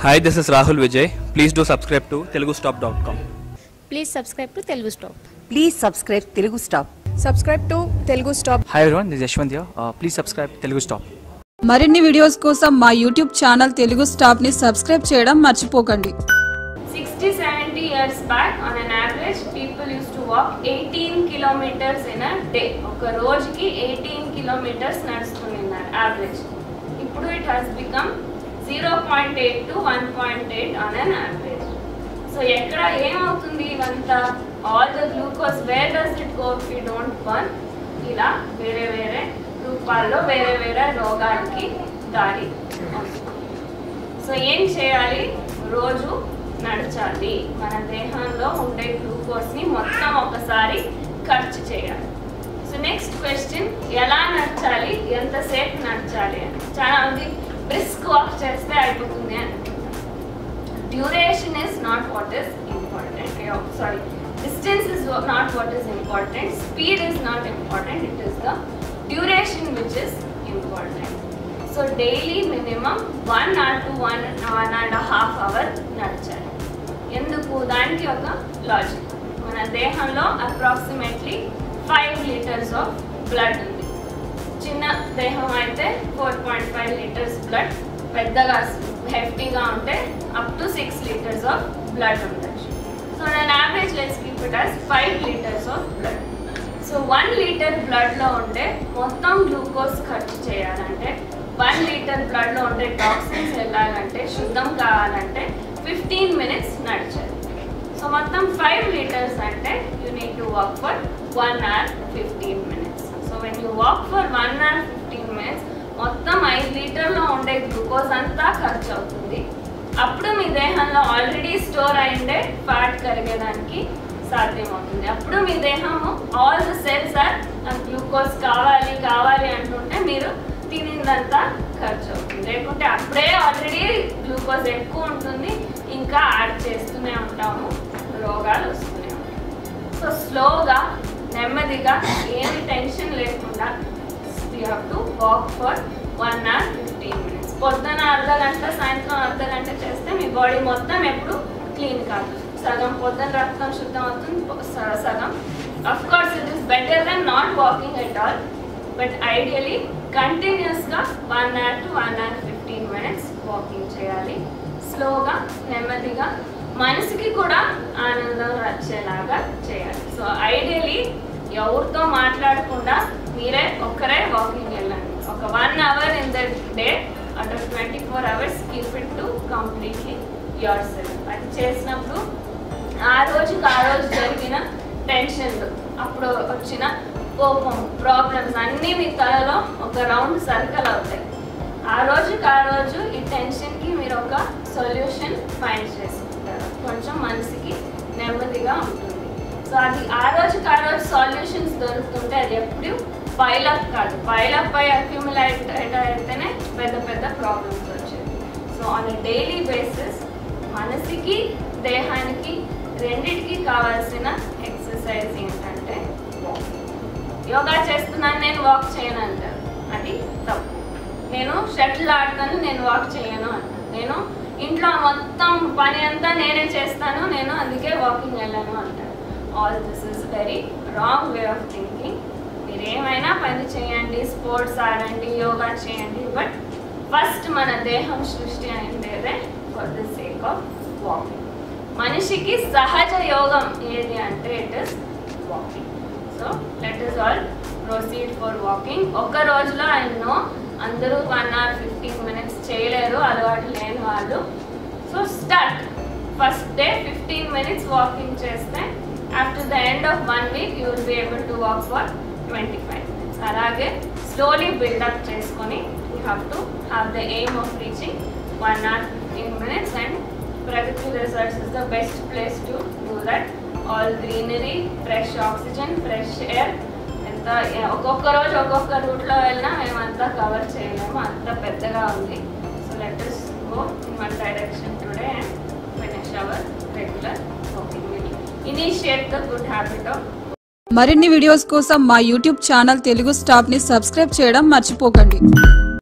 Hi, this is Rahul Vijay. Please do subscribe to telugustop.com. Please subscribe to Telugu Stop please subscribe Telugu Stop subscribe to Telugu Stop hi everyone this Yashwanth here. Uh, please subscribe Telugu Stop మరిన్ని videos కోసం మా YouTube channel Telugu స్టాప్ని subscribe చేయడం మర్చిపోకండి 60 70 years back on an average people used to walk 18 kilometers in a day ఒక రోజుకి 18 kilometers నడుస్తున్నారు average ఇప్పుడు it has become zero point eight to one point eight on an average so ఎక్కడ ఏమవుతుంది ఇవంతా all the glucose where does it go if you don't burn ఇలా వేరే వేరే రూపాల్లో వేరే వేరే రోగాలకి దారి వస్తుంది సో ఏం చేయాలి రోజు నడచాలి మన దేహంలో ఉండే గ్లూకోజ్ని మొత్తం ఒకసారి ఖర్చు చేయాలి సో నెక్స్ట్ క్వశ్చన్ ఎలా నడచాలి ఎంతసేపు నడచాలి అని చాలా మంది బ్రిస్క్ వాక్ చేస్తే అయిపోతుంది అని duration is not what is important sorry distance is not what is important speed is not important it is the duration which is important so daily minimum one or two one one and half hour నడచాలి ఎందుకు దానికి ఒక logic మన దేహంలో approximately five litres of blood ఉంది చిన్న దేహం అయితే four point five litres blood పెద్దగా హెఫ్టీగా ఉంటే up to six litres of blood ఉండొచ్చు సో నేను average less keep it as five litres of blood so one litre బ్లడ్లో ఉండే మొత్తం గ్లూకోజ్ ఖర్చు చేయాలంటే వన్ లీటర్ బ్లడ్లో ఉండే టాక్సిన్స్ వెళ్ళాలంటే శుద్ధం కావాలంటే ఫిఫ్టీన్ మినిట్స్ నడిచాలి సో మొత్తం ఫైవ్ లీటర్స్ అంటే you need to walk for one hour fifteen minutes so when you walk for one hour fifteen minutes మొత్తం ఐదు లీటర్లో ఉండే గ్లూకోజ్ అంతా ఖర్చు అవుతుంది అప్పుడు మీ దేహంలో ఆల్రెడీ స్టోర్ అయిండే ఫ్యాట్ కరిగేదానికి సాధ్యమవుతుంది అప్పుడు మీ దేహము all the cells are glucose కావాలి కావాలి అంటుంటే మీరు తినిందంతా ఖర్చు అవుతుంది లేకుంటే అప్పుడే ఆల్రెడీ గ్లూకోజ్ ఎక్కువ ఉంటుంది ఇంకా యాడ్ చేస్తూనే ఉంటాము రోగాలు వస్తూనే ఉంటాయి సో స్లోగా నెమ్మదిగా ఏమి టెన్షన్ లేకుండా you have to walk for one hour fifteen minutes పొద్దున అర్ధ గంట సాయంత్రం అర్ధ గంట చేస్తే మీ బాడీ మొత్తం ఎప్పుడు క్లీన్ కాదు సగం పొద్దున రక్తం శుద్ధం అవుతుంది స- సగం of course it is better then not walking at all but ideally కంటిన్యూస్గా one hour to one hour fifteen minutes walking చేయాలి స్లోగా నెమ్మదిగా మనసుకి కూడా ఆనందం వచ్చేలాగా చేయాలి సో ఐడియలీ ఎవరితో మాట్లాడకుండా మీరే ఒక్కరే వాకింగ్ వెళ్ళండి ఒక one hour in the day అటు twenty four hours keep it to completely yourself అది చేసినప్పుడు ఆ రోజుకి ఆ రోజు జరిగిన టెన్షన్లు అప్పుడు వచ్చిన కోపం ప్రాబ్లమ్స్ అన్నీ మీ తలలో ఒక రౌండ్ సర్కిల్ అవుతాయి ఆ రోజుకి ఆ రోజు ఈ టెన్షన్కి మీరు ఒక సొల్యూషన్ ఫైండ్ చేసుకుంటారు కొంచెం మనసుకి నెమ్మదిగా ఉంటుంది సో అది ఆ రోజుకి ఆ రోజు సొల్యూషన్స్ దొరుకుతుంటే అది ఎప్పుడు పైలప్ కాదు పైలప్ పై అక్యూములేట్ అయితేనే పెద్ద పెద్ద ప్రాబ్లమ్స్ వచ్చేది so on a daily basis మనసుకి దేహానికి రెండిటికి కావాల్సిన ఎక్సర్సైజ్ ఏంటంటే walking. యోగా చేస్తున్నాను నేను వాక్ చేయను అంటారు అది తప్పు నేను షటిల్ ఆడతాను నేను వాక్ చేయను అంటాను నేను ఇంట్లో మొత్తం పని అంతా నేనే చేస్తాను నేను అందుకే వాకింగ్ వెళ్ళను అంటాను all this is very wrong way of thinking మీరు ఏమైనా పని చేయండి స్పోర్ట్స్ ఆడండి యోగా చేయండి బట్ ఫస్ట్ మన దేహం సృష్టి అయిందేదే for the sake of walking మనిషికి సహజ యోగం ఏది అంటే it is walking so let us all proceed for walking ఒక రోజులో ఐ నో అందరూ వన్ అవర్ ఫిఫ్టీన్ మినిట్స్ చేయలేరు అలవాటు లేని వాళ్ళు so start first day fifteen minutes walking చేస్తే after the end of one week you will be able to walk for twenty five minutes అలాగే slowly build up చేసుకొని you have to have the aim of reaching one hour fifteen minutes and Pragathi resorts is the best place to do that all greenery fresh oxygen fresh air ఎంత ఒక్కొక్క రోజు ఒక్కొక్క రూట్లో వెళ్ళినా మేమంతా cover చేయలేము అంత పెద్దగా ఉంది so let us go in one direction today and finish our regular walking initiate the good habit of మరిన్ని వీడియోస్ కోసం మా యూట్యూబ్ ఛానల్ తెలుగు స్టాప్ని సబ్స్క్రైబ్ చేయడం మర్చిపోకండి